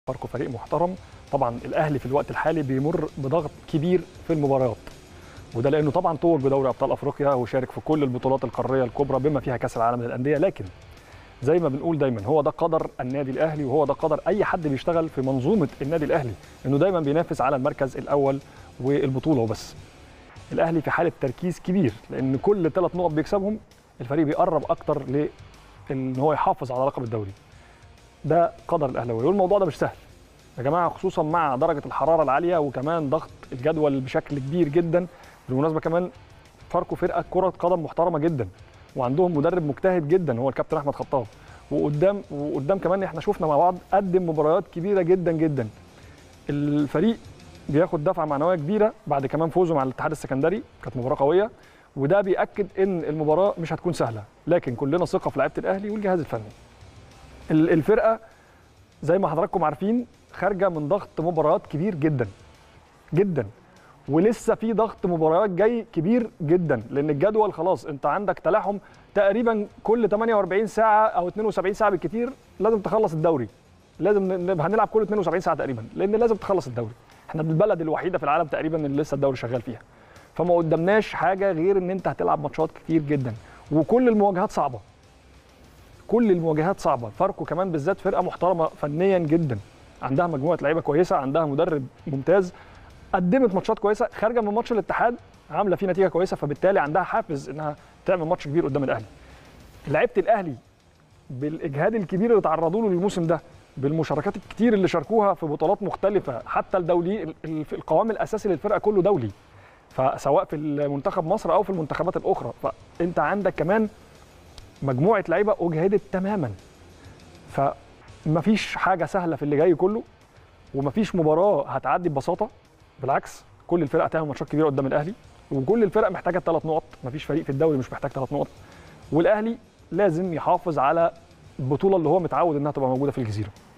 فاركو فريق محترم طبعا الاهلي في الوقت الحالي بيمر بضغط كبير في المباريات وده لانه طبعا توج بدوري ابطال افريقيا وشارك في كل البطولات القاريه الكبرى بما فيها كاس العالم للانديه لكن زي ما بنقول دايما هو ده قدر النادي الاهلي وهو ده قدر اي حد بيشتغل في منظومه النادي الاهلي انه دايما بينافس على المركز الاول والبطوله وبس الاهلي في حاله تركيز كبير لان كل ثلاث نقط بيكسبهم الفريق بيقرب اكتر لان هو يحافظ على لقب الدوري ده قدر الاهلاويه والموضوع ده مش سهل يا جماعه خصوصا مع درجه الحراره العاليه وكمان ضغط الجدول بشكل كبير جدا بالمناسبه كمان فاركو فرقه كره قدم محترمه جدا وعندهم مدرب مجتهد جدا هو الكابتن احمد خطاب وقدام وقدام كمان احنا شفنا مع بعض قدم مباريات كبيره جدا جدا الفريق بياخد دفعه معنويه كبيره بعد كمان فوزه مع الاتحاد السكندري كانت مباراه قويه وده بياكد ان المباراه مش هتكون سهله لكن كلنا ثقه في لعيبه الاهلي والجهاز الفني الفرقه زي ما حضراتكم عارفين خارجه من ضغط مباريات كبير جدا جدا ولسه في ضغط مباريات جاي كبير جدا لان الجدول خلاص انت عندك تلاحم تقريبا كل 48 ساعه او 72 ساعه بالكثير لازم تخلص الدوري لازم نبقى هنلعب كل 72 ساعه تقريبا لان لازم تخلص الدوري احنا البلد الوحيده في العالم تقريبا اللي لسه الدوري شغال فيها فما قدامناش حاجه غير ان انت هتلعب ماتشات كتير جدا وكل المواجهات صعبه كل المواجهات صعبه فاركو كمان بالذات فرقه محترمه فنيا جدا عندها مجموعه لعيبه كويسه عندها مدرب ممتاز قدمت ماتشات كويسه خارجه من ماتش الاتحاد عامله فيه نتيجه كويسه فبالتالي عندها حافز انها تعمل ماتش كبير قدام الاهلي لعيبه الاهلي بالاجهاد الكبير اللي تعرضوا له الموسم ده بالمشاركات الكتير اللي شاركوها في بطولات مختلفه حتى الدولي القوام الاساسي للفرقه كله دولي فسواء في منتخب مصر او في المنتخبات الاخرى فانت عندك كمان مجموعه لعيبه اجهدت تماما فمفيش حاجه سهله في اللي جاي كله ومفيش مباراه هتعدي ببساطه بالعكس كل الفرق هتعمل ماتشات كبيره قدام الاهلي وكل الفرق محتاجه ثلاث نقط مفيش فريق في الدوري مش محتاج ثلاث نقط والاهلي لازم يحافظ على البطوله اللي هو متعود انها تبقى موجوده في الجزيره